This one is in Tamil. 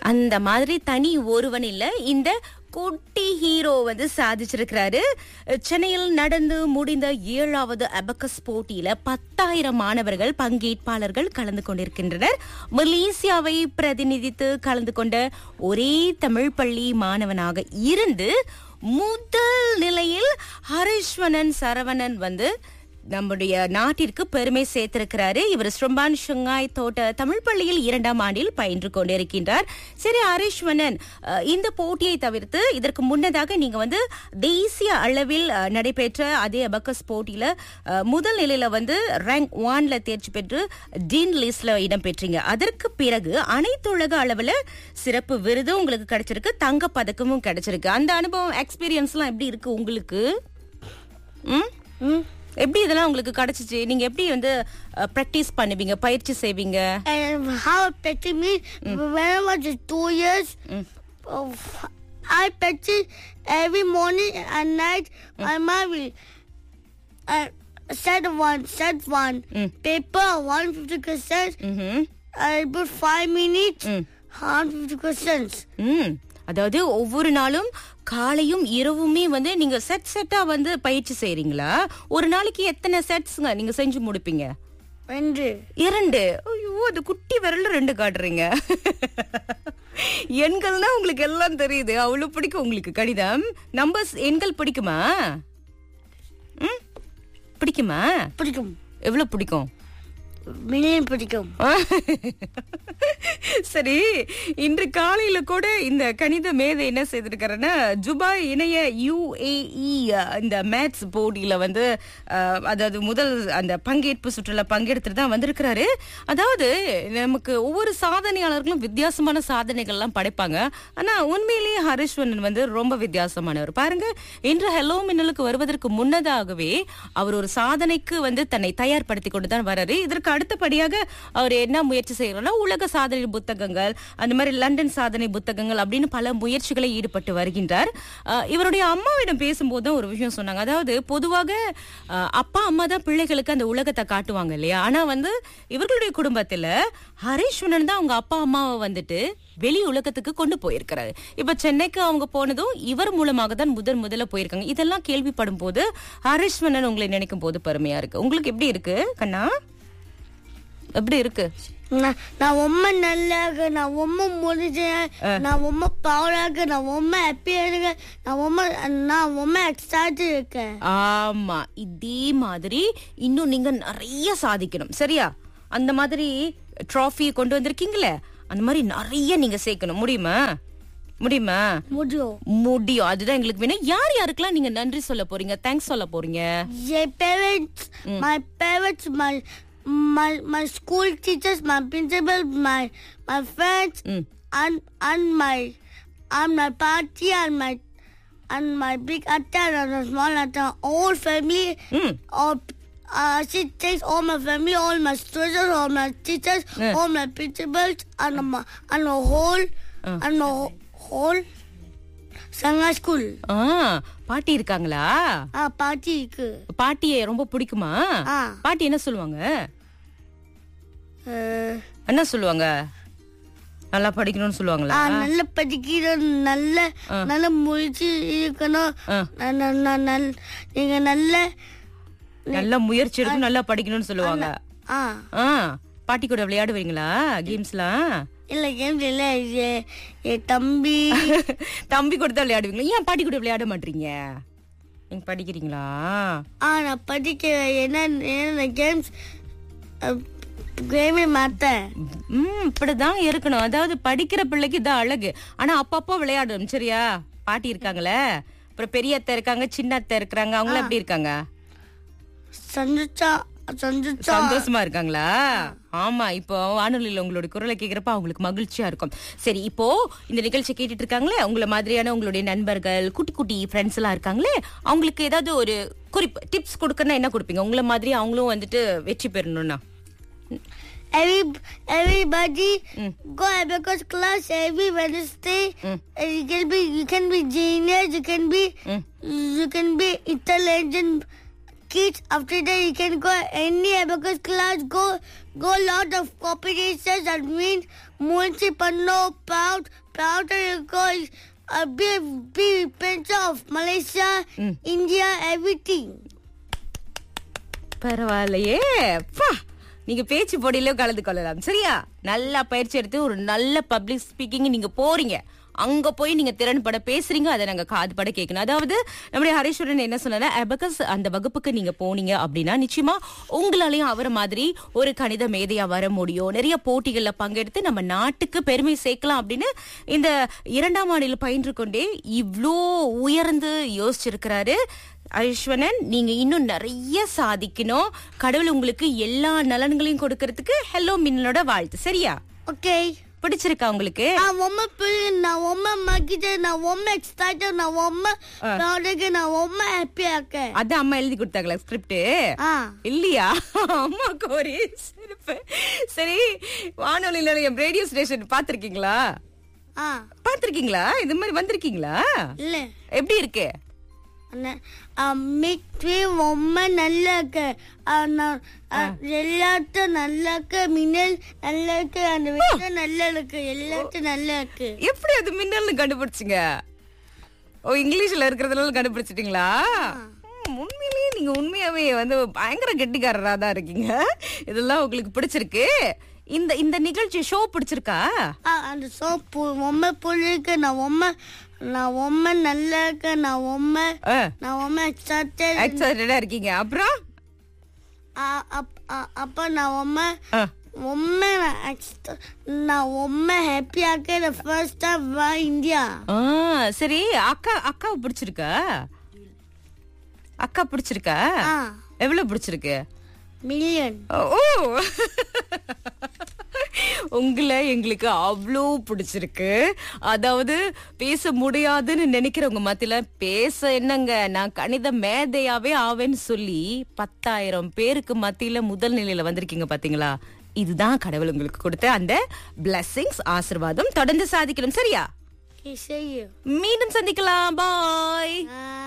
அந்த மாதிரி தனி ஒருவன் இல்ல இந்த குட்டி ஹீரோ வந்து சாதிச்சிருக்கிறாரு சென்னையில் நடந்து முடிந்த ஏழாவது அபக்கஸ் போட்டியில பத்தாயிரம் மாணவர்கள் பங்கேற்பாளர்கள் கலந்து கொண்டிருக்கின்றனர் மலேசியாவை பிரதிநிதித்து கலந்து கொண்ட ஒரே தமிழ் பள்ளி மாணவனாக இருந்து முதல் நிலையில் ஹரிஸ்வனன் சரவணன் வந்து நம்முடைய நாட்டிற்கு பெருமை சேர்த்திருக்கிறாரு இவர் ஸ்ரம்பான் ஷங்காய் தோட்ட தமிழ் பள்ளியில் இரண்டாம் ஆண்டில் பயின்று கொண்டிருக்கின்றார் சரி ஹரிஷ்வனன் அஹ், இந்த போட்டியை தவிர்த்து இதற்கு முன்னதாக நீங்க வந்து தேசிய அளவில் அஹ், நடைபெற்ற அதே அபக்கஸ் போட்டியில அஹ், முதல் நிலையில வந்து ரேங்க் ஒன்ல தேர்ச்சி பெற்று டீன் லிஸ்ட்ல இடம் பெற்றீங்க அதற்கு பிறகு அனைத்துலக அளவுல சிறப்பு விருது உங்களுக்கு கிடைச்சிருக்கு தங்க பதக்கமும் கிடைச்சிருக்கு அந்த அனுபவம் எக்ஸ்பீரியன்ஸ் எல்லாம் எப்படி இருக்கு உங்களுக்கு ம் எப்படி இதெல்லாம் உங்களுக்கு கிடைச்சிச்சு நீங்க எப்படி வந்து பிராக்டிஸ் பண்ணுவீங்க பயிற்சி செய்வீங்க And how it affected me when I was just two years. of- I practice every morning and night. My mom will uh, set one, set one paper, one fifty questions. ம்ஹும். I put five minutes, hundred fifty questions. ம் அதாவது ஒவ்வொரு நாளும் காலையும் இரவுமே வந்து நீங்க செட் செட்டா வந்து பயிற்சி செய்றீங்களா ஒரு நாளைக்கு எத்தனை செட்ஸ்ங்க நீங்க செஞ்சு முடிப்பீங்க ரெண்டு இரண்டு ஐயோ அது குட்டி விரல்ல ரெண்டு காட்டுறீங்க எண்கள்னா உங்களுக்கு எல்லாம் தெரியுது அவ்வளவு பிடிக்கும் உங்களுக்கு கடிதம் நம்பர்ஸ் எண்கள் பிடிக்குமா ம் பிடிக்குமா பிடிக்கும் எவ்வளவு பிடிக்கும் மில்லியன் பிடிக்கும் சரி இன்று காலையில கூட இந்த கணித மேதை என்ன செய்திருக்காருன்னா ஜுபாய் இணைய யுஏஇ இந்த மேத்ஸ் போட்டியில வந்து அஹ், அதாவது முதல் அந்த பங்கேற்பு சுற்றுல பங்கெடுத்துட்டு தான் வந்திருக்கிறாரு அதாவது நமக்கு ஒவ்வொரு சாதனையாளர்களும் வித்தியாசமான சாதனைகள்லாம் படைப்பாங்க ஆனா உண்மையிலேயே ஹரிஷ்வரன் வந்து ரொம்ப வித்தியாசமானவர் பாருங்க இன்று ஹெலோ மின்னலுக்கு வருவதற்கு முன்னதாகவே அவர் ஒரு சாதனைக்கு வந்து தன்னை தயார்படுத்தி கொண்டு தான் வராரு இதற்கு அடுத்தபடியாக அவர் என்ன முயற்சி செய்யறாருன்னா உலக சாதனை புத்தகங்கள் அந்த மாதிரி லண்டன் சாதனை புத்தகங்கள் அப்படின்னு பல முயற்சிகளை ஈடுபட்டு வருகின்றார் அஹ், இவருடைய அம்மாவிடம் பேசும்போது ஒரு விஷயம் சொன்னாங்க அதாவது பொதுவாக அஹ், அப்பா அம்மா தான் பிள்ளைகளுக்கு அந்த உலகத்தை காட்டுவாங்க இல்லையா ஆனா வந்து இவர்களுடைய குடும்பத்துல ஹரிஷ்வரன் தான் அவங்க அப்பா அம்மாவை வந்துட்டு வெளி உலகத்துக்கு கொண்டு போயிருக்கிறாரு இப்ப சென்னைக்கு அவங்க போனதும் இவர் மூலமாக தான் முதன் முதல்ல போயிருக்காங்க இதெல்லாம் கேள்விப்படும் போது ஹரிஷ்வரன் உங்களை நினைக்கும் போது பெருமையா இருக்கு உங்களுக்கு எப்படி இருக்கு கண்ணா எப்படி இருக்கு நான் நான் ரொம்ப நல்லாக நான் ரொம்ப முடிஞ்சேன் நான் ரொம்ப ப்ரௌடாக நான் ரொம்ப ஹாப்பியாக இருக்கேன் நான் ரொம்ப நான் ரொம்ப எக்ஸைட்டட் இருக்கேன் ஆமா இதே மாதிரி இன்னும் நீங்க நிறைய சாதிக்கணும் சரியா அந்த மாதிரி ட்ராஃபியை கொண்டு வந்திருக்கீங்களே அந்த மாதிரி நிறைய நீங்க சேர்க்கணும் முடியுமா முடியுமா முடியும் முடியும் அதுதான் எங்களுக்கு வேணும் யார் யாருக்கெல்லாம் நீங்க நன்றி சொல்ல போறீங்க தேங்க்ஸ் சொல்ல போறீங்க என் parents my parents my my my school teachers, my principal, my my friends, and and my and my party and my and my big atta and my small atta, all family, Mm. all. Uh, she takes all my family, all my students, all my teachers, Yeah. all my principals, and my and my whole and my whole- whole Sangha school. ஆ பாட்டி இருக்காங்களா Ah, party இருக்கு. பாட்டியை ரொம்ப பிடிக்குமா ஆ. பாட்டி என்ன சொல்லுவாங்க Uh, என்ன சொல்லுவாங்க நல்லா படிக்கணும்னு சொல்லுவாங்களா ஆ, நல்ல படிக்கணும் நல்ல நல்ல முயற்சி இருக்கணும் ஆ. ந- ந- ந- நல்- நீங்க நல்ல நல்ல முயற்சி எடுத்து நல்லா படிக்கணும்னு சொல்லுவாங்க ஆ ஆ பாட்டி கூட விளையாடுவீங்களா கேம்ஸ்லாம் இல்ல கேம் இல்ல இது என் தம்பி தம்பி கூட தான் விளையாடுவீங்களா ஏன் பாட்டி கூட விளையாட மாட்டீங்க நீங்க படிக்கிறீங்களா ஆ நான் படிக்க என்ன என்ன கேம்ஸ் கேமே மாத்தேன் ம் இப்படிதான் இருக்கணும் அதாவது படிக்கிற பிள்ளைக்கு இதான் அழகு ஆனா அப்பப்போ விளையாடணும் சரியா பாட்டி இருக்காங்களே அப்புறம் பெரிய அத்தை இருக்காங்க சின்ன அத்தை இருக்கிறாங்க அவங்களும் எப்படி இருக்காங்க சந்துச்சா சந்துச்சா சந்தோஷமா இருக்காங்களா ஆமா இப்போ வானொலியில உங்களுடைய குரலை கேக்குறப்ப அவங்களுக்கு மகிழ்ச்சியா இருக்கும் சரி இப்போ இந்த நிகழ்ச்சி கேட்டுட்டு இருக்காங்களே உங்களை மாதிரியான உங்களுடைய நண்பர்கள் குட்டி குட்டி ஃப்ரெண்ட்ஸ் எல்லாம் இருக்காங்களே அவங்களுக்கு ஏதாவது ஒரு குறிப்பு டிப்ஸ் கொடுக்கறனா என்ன கொடுப்பீங்க உங்களை மாதிரி அவங்களும் வந்துட்டு வெற்றி பெறணும்னா Every everybody go abacus class every Wednesday. And you can be you can be genius. You can be you can be intelligent kids. After that, you can go any abacus class. Go, go lot of competitions. That means municipal proud, proud to go. A big, big picture of Malaysia, India, everything. பரவாயில்லையே பா நீங்க பேச்சு போட்டியில கலந்து கொள்ளலாம் சரியா நல்லா பயிற்சி எடுத்து ஒரு நல்ல பப்ளிக் ஸ்பீக்கிங் நீங்க போறீங்க அங்க போய் நீங்க திறன்பட பேசுறீங்க அதை நாங்க காதுபட கேட்கணும் அதாவது நம்முடைய ஹரீஸ்வரன் என்ன சொன்னா அபகஸ் அந்த வகுப்புக்கு நீங்க போனீங்க அப்படின்னா நிச்சயமா உங்களாலையும் அவர மாதிரி ஒரு கணித மேதையா வர முடியும் நிறைய போட்டிகள்ல பங்கெடுத்து நம்ம நாட்டுக்கு பெருமை சேர்க்கலாம் அப்படின்னு இந்த இரண்டாம் ஆண்டில் பயின்று கொண்டே இவ்ளோ உயர்ந்து யோசிச்சிருக்கிறாரு ஐஸ்வரன் நீங்க இன்னும் நிறைய சாதிக்கணும் கடவுள் உங்களுக்கு எல்லா நலன்களையும் கொடுக்கறதுக்கு ஹெலோ மின்னலோட வாழ்த்து சரியா Okay. பிடிச்சிருக்கா உங்களுக்கு நான் ரொம்ப பிள்ளை நான் ரொம்ப மகிழ்ச்சி நான் ரொம்ப எக்ஸைட்டட் நான் ரொம்ப ப்ரௌடாக நான் ரொம்ப ஹாப்பியா இருக்கேன் அதான் அம்மா எழுதி கொடுத்தாங்களா ஸ்கிரிப்ட் ஆ இல்லையா அம்மா கோரி சிரிப்பு சரி வானொலி நிலையம் ரேடியோ ஸ்டேஷன் பாத்திருக்கீங்களா ஆ பாத்திருக்கீங்களா இது மாதிரி வந்திருக்கீங்களா இல்ல எப்படி இருக்கு மிக்வி ரொம்ப நல்லா இருக்கு ஆ, நான், ஆ, எல்லாத்தையும் நல்லா இருக்கு மின்னல் நல்லா இருக்கு அந்த விஷயம் நல்லா இருக்கு எல்லாத்தையும் நல்லா இருக்கு எப்படி அது மின்னல்னு கண்டுபிடிச்சிங்க ஓ இங்கிலீஷ்ல இருக்கிறதுனால கண்டுபிடிச்சிட்டீங்களா ம், உண்மையிலேயே நீங்க உண்மையாவே வந்து பயங்கர கெட்டிக்காரரா தான் இருக்கீங்க இதெல்லாம் உங்களுக்கு பிடிச்சிருக்கு இந்த இந்த நிகழ்ச்சி ஷோ பிடிச்சிருக்கா ஆ, அந்த சோப்பு ரொம்ப பிடிக்கு நான் ரொம்ப நான் ரொம்ப நல்லா இருக்கேன் நான் ரொம்ப ஆ, நான் ரொம்ப எக்ஸைட்டட் எக்ஸைட்டடா இருக்கீங்க அப்புறம் அப்ப நான் ரொம்ப ஆ, ரொம்ப நான் ex- நான் ரொம்ப ஹாப்பியா இருக்கேன் ஃபர்ஸ்ட் டைம் வா இந்தியா ஆ, சரி அக்கா அக்காவை பிடிச்சிருக்கா அக்கா பிடிச்சிருக்கா ஆ எவ்வளவு பிடிச்சிருக்கு மில்லியன் ஓ உங்களை எங்களுக்கு அவ்வளோ பிடிச்சிருக்கு அதாவது பேச முடியாதுன்னு நினைக்கிறவங்க மத்தியில பேச என்னங்க நான் கணித மேதையாவே ஆவேன்னு சொல்லி பத்தாயிரம் பேருக்கு மத்தியில முதல் நிலையில வந்திருக்கீங்க பாத்தீங்களா இதுதான் கடவுள் உங்களுக்கு கொடுத்த அந்த பிளெஸிங்ஸ் ஆசிர்வாதம் தொடர்ந்து சாதிக்கணும் சரியா செய்யும் மீண்டும் சந்திக்கலாம் பாய் ஆ